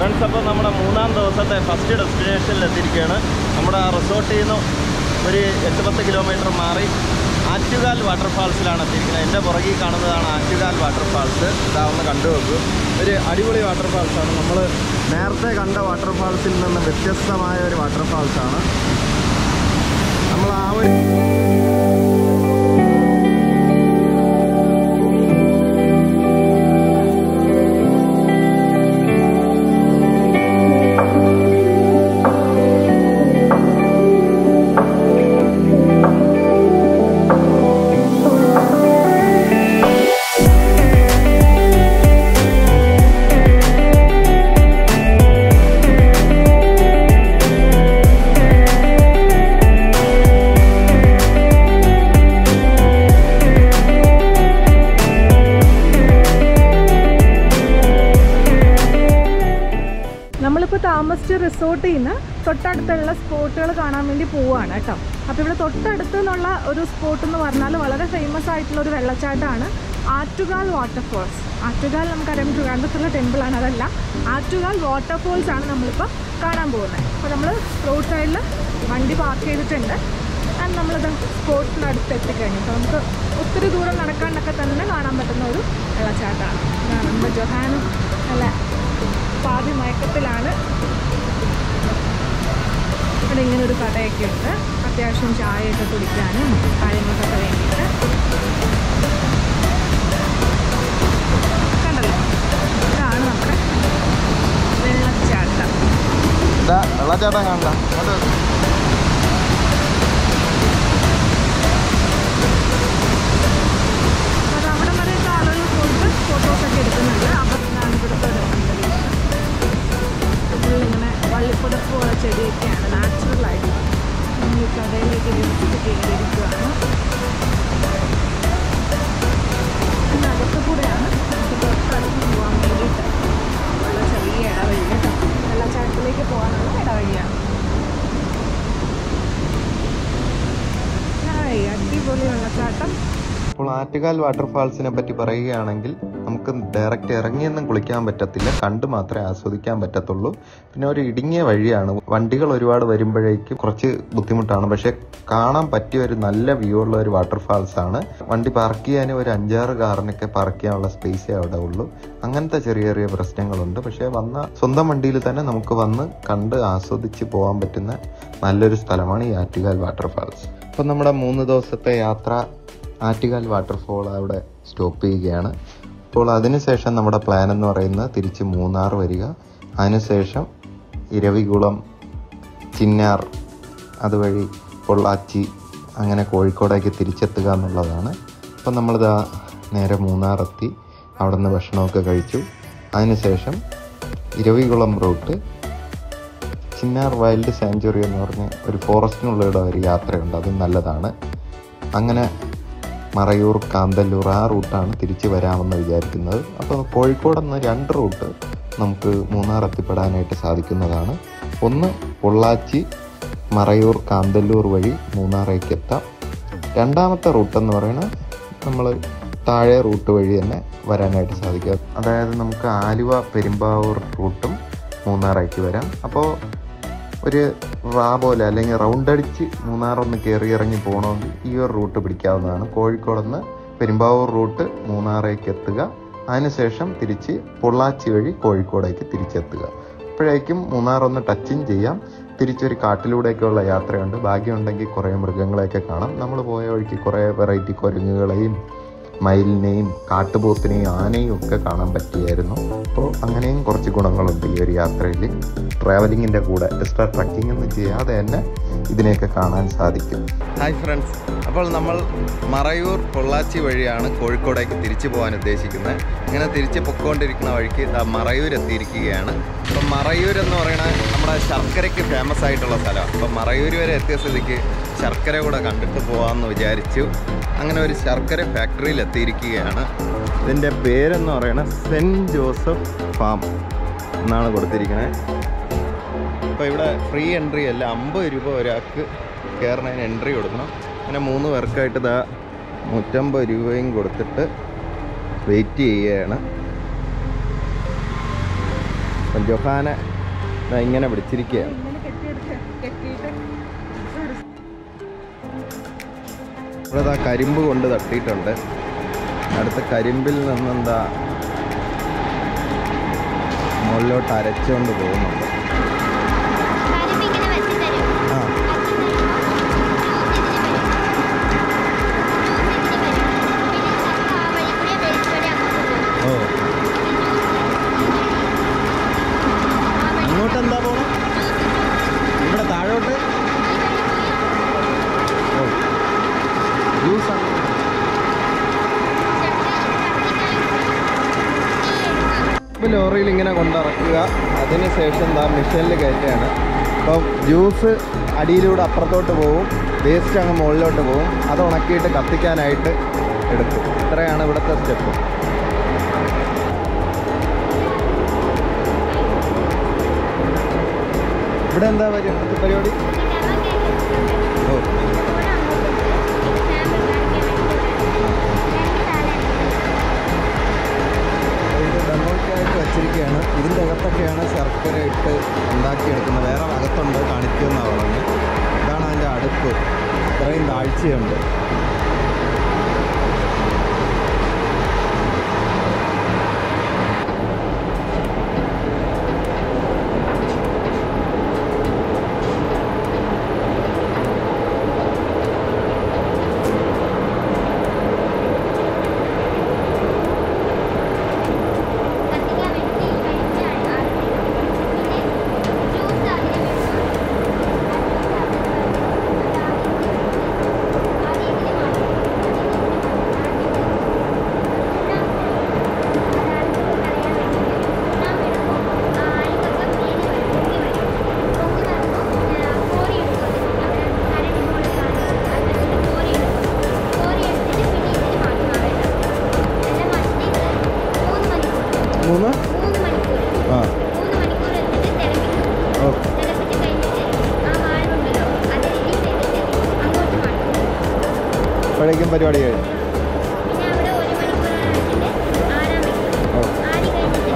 friends അപ്പോൾ നമ്മുടെ മൂന്നാം ദിവസത്തെ ഫസ്റ്റ് ഡെസ്റ്റിനേഷനിൽ എത്തിയിരിക്കുകയാണ് നമ്മുടെ ആ റിസോർട്ടിൽ നിന്ന് ഒരു എട്ട് പത്ത് കിലോമീറ്റർ മാറി ആറ്റുകാൽ വാട്ടർഫാൾസിലാണ് എത്തിയിരിക്കുന്നത് എൻ്റെ പുറകിൽ കാണുന്നതാണ് ആറ്റുകാൽ വാട്ടർഫാൾസ് ഇതാ ഒന്ന് കണ്ടു നോക്കൂ ഒരു അടിപൊളി വാട്ടർഫാൾസാണ് നമ്മൾ നേരത്തെ കണ്ട വാട്ടർഫാൾസിൽ നിന്ന് വ്യത്യസ്തമായ ഒരു വാട്ടർഫാൾസാണ് നമ്മൾ ആ ഒരു നമ്മളിപ്പോൾ താമസിച്ച റിസോർട്ടിൽ നിന്ന് തൊട്ടടുത്തുള്ള സ്പോട്ടുകൾ കാണാൻ വേണ്ടി പോവുകയാണ് കേട്ടോ അപ്പോൾ ഇവിടെ തൊട്ടടുത്ത് നിന്നുള്ള ഒരു സ്പോട്ട് എന്ന് പറഞ്ഞാൽ വളരെ ഫേമസ് ആയിട്ടുള്ള ഒരു വെള്ളച്ചാട്ടമാണ് ആറ്റുകാൽ വാട്ടർഫോൾസ് ആറ്റുകാൽ നമുക്കറിയാം ട്രിവാൻഡ്രത്തുള്ള ടെമ്പിളാണ് അതല്ല ആറ്റുകാൽ വാട്ടർഫോൾസ് ആണ് നമ്മളിപ്പോൾ കാണാൻ പോകുന്നത് അപ്പോൾ നമ്മൾ റോഡ് സൈഡിൽ വണ്ടി പാർക്ക് ചെയ്തിട്ടുണ്ട് ആൻഡ് നമ്മളിത് സ്പോട്ടിനടുത്ത് എത്തിക്കഴിഞ്ഞു അപ്പോൾ നമുക്ക് ഒത്തിരി ദൂരം നടക്കാണ്ടൊക്കെ തന്നെ കാണാൻ പറ്റുന്ന ഒരു വെള്ളച്ചാട്ടമാണ് ഇതാണ് നമ്മുടെ ജൊഹാനും നല്ല പാതി മയക്കത്തിലാണ് ഇവിടെ ഇങ്ങനെ ഒരു കടയൊക്കെ ഉണ്ട് അത്യാവശ്യം ചായയൊക്കെ കുടിക്കാനും കാര്യങ്ങൾക്കൊക്കെ വേണ്ടിയിട്ട് കണ്ടല്ലോ ഇതാണ് നമ്മുടെ വെള്ളച്ചാട്ടം ഇതാ വെള്ളച്ചാട്ടം കാണണ്ട അത് അത് അവിടെ വരെയൊക്കെ ആളുകൾ പോയിട്ട് ഫോട്ടോസൊക്കെ എടുക്കുന്നുണ്ട് അപ്പം ഇതാണ് ഇവിടുത്തെ ഒരു അന്തരീക്ഷം ഫുള്ളിങ്ങനെ വള്ളിപ്പുതപ്പ് പോലെ ചെടിയൊക്കെയാണ് നാച്ചുറൽ ആയിട്ട് നമ്മൾ ഈ കടയിലേക്ക് വിളിച്ചിട്ട് കയറിയിരിക്കുകയാണ് പിന്നെ അകത്ത് കൂടെയാണ് നമുക്ക് തൊട്ടടുത്ത് പോകാൻ വേണ്ടിയിട്ട് ഉള്ള ചെറിയ ഇടവഴി കേട്ടോ വെള്ളച്ചാട്ടത്തിലേക്ക് പോകാനുള്ള ഇടവഴിയാണ് ഹായ് അടിപൊളി വെള്ളച്ചാട്ടം അപ്പോൾ ആറ്റുകാൽ വാട്ടർഫാൾസിനെ പറ്റി പറയുകയാണെങ്കിൽ നമുക്ക് ഡയറക്റ്റ് ഇറങ്ങിയൊന്നും കുളിക്കാൻ പറ്റത്തില്ല കണ്ട് മാത്രമേ ആസ്വദിക്കാൻ പറ്റത്തുള്ളൂ പിന്നെ ഒരു ഇടുങ്ങിയ വഴിയാണ് വണ്ടികൾ ഒരുപാട് വരുമ്പോഴേക്കും കുറച്ച് ബുദ്ധിമുട്ടാണ് പക്ഷെ കാണാൻ പറ്റിയ ഒരു നല്ല വ്യൂ ഉള്ള ഒരു വാട്ടർഫാൾസ് ആണ് വണ്ടി പാർക്ക് ചെയ്യാനും ഒരു അഞ്ചാറ് കാറിനൊക്കെ പാർക്ക് ചെയ്യാനുള്ള സ്പേസേ അവിടെ ഉള്ളൂ അങ്ങനത്തെ ചെറിയ ചെറിയ പ്രശ്നങ്ങളുണ്ട് പക്ഷെ വന്ന സ്വന്തം വണ്ടിയിൽ തന്നെ നമുക്ക് വന്ന് കണ്ട് ആസ്വദിച്ച് പോകാൻ പറ്റുന്ന നല്ലൊരു സ്ഥലമാണ് ഈ ആറ്റുകാൽ വാട്ടർഫാൾസ് അപ്പം നമ്മുടെ മൂന്ന് ദിവസത്തെ യാത്ര ആറ്റുകാൽ വാട്ടർഫോൾ അവിടെ സ്റ്റോപ്പ് ചെയ്യുകയാണ് അപ്പോൾ അതിനുശേഷം നമ്മുടെ പ്ലാൻ എന്ന് പറയുന്നത് തിരിച്ച് മൂന്നാർ വരിക അതിനുശേഷം ഇരവികുളം ചിന്നാർ അതുവഴി പൊള്ളാച്ചി അങ്ങനെ കോഴിക്കോടേക്ക് തിരിച്ചെത്തുക എന്നുള്ളതാണ് അപ്പം നമ്മളിതാ നേരെ മൂന്നാർ എത്തി അവിടെ നിന്ന് ഭക്ഷണമൊക്കെ കഴിച്ചു അതിനുശേഷം Eravikulam route Chinnar wild sanctuary എന്ന് പറഞ്ഞ് ഒരു ഫോറസ്റ്റിനുള്ളിലൂടെ ഒരു യാത്രയുണ്ട് അതും നല്ലതാണ് അങ്ങനെ മറയൂർ കാന്തല്ലൂർ ആ റൂട്ടാണ് തിരിച്ച് വരാമെന്ന് വിചാരിക്കുന്നത് അപ്പോൾ കോഴിക്കോട് നിന്ന് രണ്ട് റൂട്ട് നമുക്ക് മൂന്നാർ എത്തിപ്പെടാനായിട്ട് സാധിക്കുന്നതാണ് ഒന്ന് പൊള്ളാച്ചി മറയൂർ കാന്തല്ലൂർ വഴി മൂന്നാറേക്ക് എത്താം രണ്ടാമത്തെ റൂട്ട് എന്ന് പറയുന്നത് നമ്മൾ താഴെ റൂട്ട് വഴി തന്നെ വരാനായിട്ട് സാധിക്കും അതായത് നമുക്ക് ആലുവ പെരുമ്പാവൂർ റൂട്ടും മൂന്നാറേക്ക് വരാം അപ്പോൾ ഒരു റാ പോലെ അല്ലെങ്കിൽ റൗണ്ട് അടിച്ച് മൂന്നാറൊന്ന് കയറി ഇറങ്ങി പോകണമെങ്കിൽ ഈ ഒരു റൂട്ട് പിടിക്കാവുന്നതാണ് കോഴിക്കോട് പെരുമ്പാവൂർ റൂട്ട് മൂന്നാറേക്ക് എത്തുക അതിനുശേഷം തിരിച്ച് പൊള്ളാച്ചി വഴി കോഴിക്കോടേക്ക് തിരിച്ചെത്തുക അപ്പോഴേക്കും മൂന്നാർ ഒന്ന് ടച്ചിങ് ചെയ്യാം തിരിച്ചൊരു കാട്ടിലൂടെയൊക്കെയുള്ള യാത്രയുണ്ട് ഭാഗ്യമുണ്ടെങ്കിൽ കുറേ മൃഗങ്ങളെയൊക്കെ കാണാം നമ്മൾ പോയ വഴിക്ക് കുറേ വെറൈറ്റി കുരങ്ങുകളെയും മയിലിനെയും കാട്ടുപോത്തിനെയും ആനയും ഒക്കെ കാണാൻ പറ്റിയായിരുന്നു അപ്പോൾ അങ്ങനെയും കുറച്ച് ഗുണങ്ങളുണ്ട് ഈ ഒരു യാത്രയിൽ ട്രാവലിങ്ങിൻ്റെ കൂടെ എക്സ്ട്രാ ട്രക്കിംഗ് ഒന്നും ചെയ്യാതെ തന്നെ ഇതിനെയൊക്കെ കാണാൻ സാധിക്കും ഹായ് ഫ്രണ്ട്സ് അപ്പോൾ നമ്മൾ മറയൂർ പൊള്ളാച്ചി വഴിയാണ് കോഴിക്കോടേക്ക് തിരിച്ചു പോകാൻ ഉദ്ദേശിക്കുന്നത് ഇങ്ങനെ തിരിച്ച് പൊക്കോണ്ടിരിക്കുന്ന വഴിക്ക് ദാ മറയൂർ എത്തിയിരിക്കുകയാണ് അപ്പം മറയൂർ എന്ന് പറയുന്നത് നമ്മുടെ ശർക്കരയ്ക്ക് ഫേമസ് ആയിട്ടുള്ള സ്ഥലമാണ് അപ്പം മറയൂർ വരെ എത്തിയ സ്ഥിതിക്ക് ശർക്കര കൂടെ കണ്ടിട്ട് പോകാമെന്ന് വിചാരിച്ചു അങ്ങനെ ഒരു ശർക്കര ഫാക്ടറിയിൽ എത്തിയിരിക്കുകയാണ് ഇതിൻ്റെ പേരെന്ന് പറയുന്നത് സെൻറ്റ് ജോസഫ് ഫാം എന്നാണ് കൊടുത്തിരിക്കുന്നത് അപ്പോൾ ഇവിടെ ഫ്രീ എൻട്രി അല്ല അമ്പത് രൂപ ഒരാൾക്ക് കയറുന്നതിന് എൻട്രി കൊടുക്കണം അങ്ങനെ മൂന്ന് പേർക്കായിട്ട് ഇതാ നൂറ്റമ്പത് രൂപയും കൊടുത്തിട്ട് വെയിറ്റ് ചെയ്യുകയാണ് അപ്പം ജൊഹാനെ ദാ ഇങ്ങനെ പിടിച്ചിരിക്കുകയാണ് ഇങ്ങനെ കെട്ടിയെടുക്ക കെട്ടിയിട്ട് ഇവിടെ ദാ കരിമ്പ് കൊണ്ട് തട്ടിയിട്ടുണ്ട് അടുത്ത കരിമ്പിൽ നിന്നെന്താ മുകളിലോട്ട് അരച്ചുകൊണ്ട് പോകുന്നുണ്ട് കരിമിങ്ങനെ വെച്ച് തരും ആ വെച്ച് തരുമ്പോൾ ജ്യൂസ് ഇതിന് വരും ജ്യൂസ് ഇതിന് വരും പിന്നെ ചിലപ്പോൾ ആ വഴി കൂടെ വെളിച്ചം വരെ അങ്ങോട്ട് പോകും ഓ അങ്ങോട്ട് എന്താ പോകണം ഇവിടെ താഴോട്ട് ഓ ജ്യൂസ് ഇപ്പോൾ ലോറിയിൽ ഇങ്ങനെ കൊണ്ടിറക്കുക അതിനുശേഷം എന്താ മിഷനിൽ കയറ്റുകയാണ് അപ്പം ജ്യൂസ് അടിയിലൂടെ അപ്പുറത്തോട്ട് പോകും വേസ്റ്റ് അങ്ങ് മുകളിലോട്ട് പോകും അത് ഉണക്കിയിട്ട് കത്തിക്കാനായിട്ട് എടുക്കും ഇത്രയാണ് ഇവിടുത്തെ സ്റ്റെപ്പ് ഇവിടെ എന്താ പരി- പരിപാടി ഓ ഇത് ഡെമോയ്ക്കായിട്ട് വെച്ചിരിക്കുകയാണ് ഇതിൻ്റെ അകത്തൊക്കെയാണ് ശർക്കര ഇട്ട് ഉണ്ടാക്കിയെടുക്കുന്നത് വേറെ അകത്തുണ്ട് കാണിക്കുമെന്നാണ് പറഞ്ഞത് ഇതാണ് അതിൻ്റെ അടുപ്പ് ഇത്രയും താഴ്ചയുണ്ട് മൂന്ന് മൂന്ന് മണിക്കൂർ ആ മൂന്ന് മണിക്കൂർ വെച്ചിട്ട് തിളപ്പിക്കും ഓ തിളപ്പിച്ച് കഴിഞ്ഞിട്ട് ആ വാഴയുണ്ടല്ലോ അത് റിലീസ് ചെയ്തിട്ട് അങ്ങോട്ട് മാറ്റും അപ്പോഴേക്കും പരിപാടി കഴിഞ്ഞു പിന്നെ അവിടെ ഒരു മണിക്കൂറാണ് വെച്ചിട്ട് ആറാൻ വെക്കും ഓ ആടി കഴിഞ്ഞിട്ട്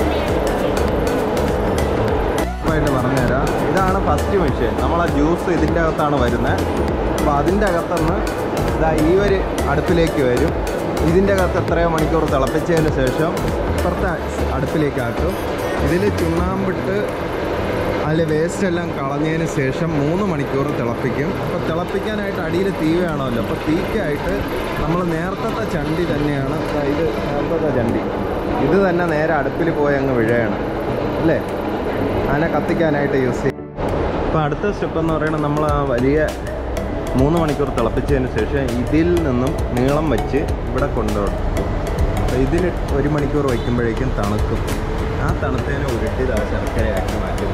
ആയിട്ട് പറഞ്ഞുതരാം ഇതാണ് ഫസ്റ്റ് മെഷീൻ നമ്മൾ ആ ജ്യൂസ് ഇതിൻ്റെ അകത്താണ് വരുന്നത് അപ്പോൾ അതിൻ്റെ അകത്തുനിന്ന് ഇതാ ഈ ഒരു അടുപ്പിലേക്ക് വരും ഇതിൻ്റെ അകത്ത് എത്രയോ മണിക്കൂർ തിളപ്പിച്ചതിന് ശേഷം ഇപ്പുറത്തെ അടുപ്പിലേക്ക് ആക്കും ഇതിൽ ചുണ്ണാമ്പിട്ട് അതിൽ വേസ്റ്റ് എല്ലാം കളഞ്ഞതിന് ശേഷം മൂന്ന് മണിക്കൂർ തിളപ്പിക്കും അപ്പോൾ തിളപ്പിക്കാനായിട്ട് അടിയിൽ തീ വേണമല്ലോ അപ്പോൾ തീക്കായിട്ട് നമ്മൾ നേരത്തെ ചണ്ടി തന്നെയാണ് ദാ ഇത് നേരത്തെ ചണ്ടി ഇത് തന്നെ നേരെ അടുപ്പിൽ പോയി അങ്ങ് വീഴുകയാണ് അല്ലേ അതിനെ കത്തിക്കാനായിട്ട് യൂസ് ചെയ്യും അപ്പോൾ അടുത്ത സ്റ്റെപ്പ് എന്ന് പറയുന്നത് നമ്മൾ ആ വലിയ മൂന്ന് മണിക്കൂർ തിളപ്പിച്ചതിന് ശേഷം ഇതിൽ നിന്നും നീളം വെച്ച് ഇവിടെ കൊണ്ടുപോകും അപ്പോൾ ഇതിൽ ഒരു മണിക്കൂർ വയ്ക്കുമ്പോഴേക്കും തണുക്കും ആ തണുത്തതിനെ ഉരുട്ടി ആ ശർക്കരയാക്കി മാറ്റും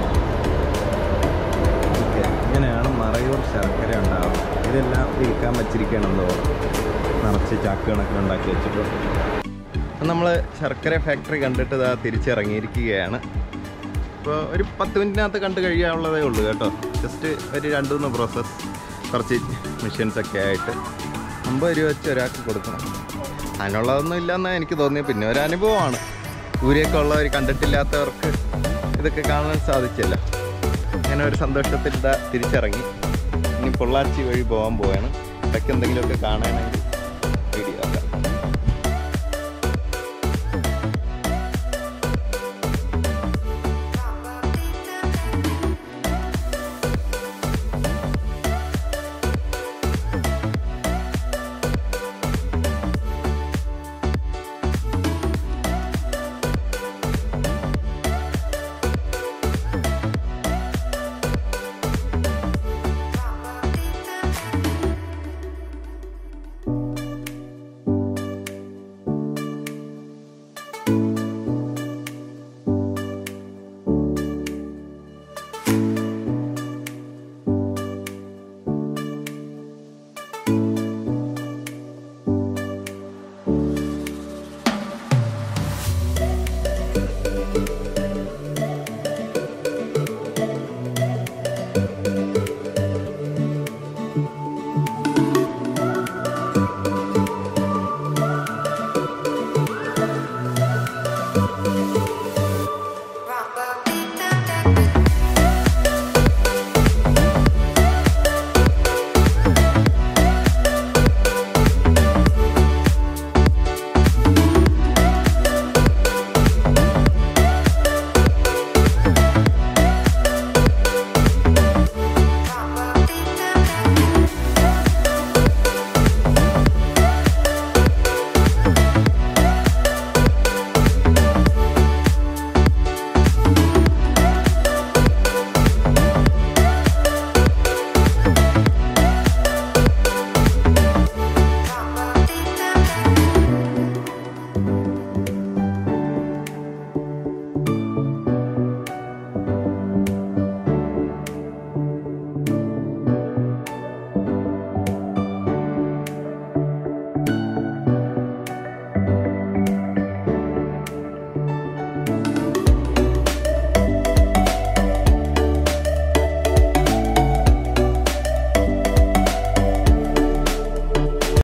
ഓക്കെ ഇങ്ങനെയാണ് മറയൂർ ശർക്കര ഉണ്ടാവുക ഇതെല്ലാം വിൽക്കാൻ വച്ചിരിക്കുകയാണെന്ന് തോന്നുന്നു നിറച്ച് ചാക്ക് കണക്കിന് ഉണ്ടാക്കി വെച്ചിട്ടുണ്ട് അപ്പം നമ്മൾ ശർക്കര ഫാക്ടറി കണ്ടിട്ട് ഇതാ തിരിച്ചിറങ്ങിയിരിക്കുകയാണ് ഇപ്പോൾ ഒരു പത്ത് മിനിറ്റിനകത്ത് കണ്ട് കഴിയാനുള്ളതേ ഉള്ളൂ കേട്ടോ ജസ്റ്റ് ഒരു രണ്ട് മൂന്ന് പ്രോസസ്സ് കുറച്ച് മെഷീൻസ് ഒക്കെ ആയിട്ട് അമ്പത് രൂപ വെച്ച് ഒരാൾക്ക് കൊടുക്കണം അതിനുള്ളതൊന്നും ഇല്ലെന്നാണ് എനിക്ക് തോന്നിയത് പിന്നെ ഒരു അനുഭവമാണ് ഊരിയൊക്കെ ഉള്ളവർ കണ്ടിട്ടില്ലാത്തവർക്ക് ഇതൊക്കെ കാണാൻ സാധിച്ചല്ലോ അങ്ങനെ ഒരു സന്തോഷത്തിൽ ഇതാ തിരിച്ചിറങ്ങി ഇനി പൊള്ളാച്ചി വഴി പോകാൻ പോവാണ് ഇടയ്ക്ക് എന്തെങ്കിലുമൊക്കെ കാണാനായിട്ട്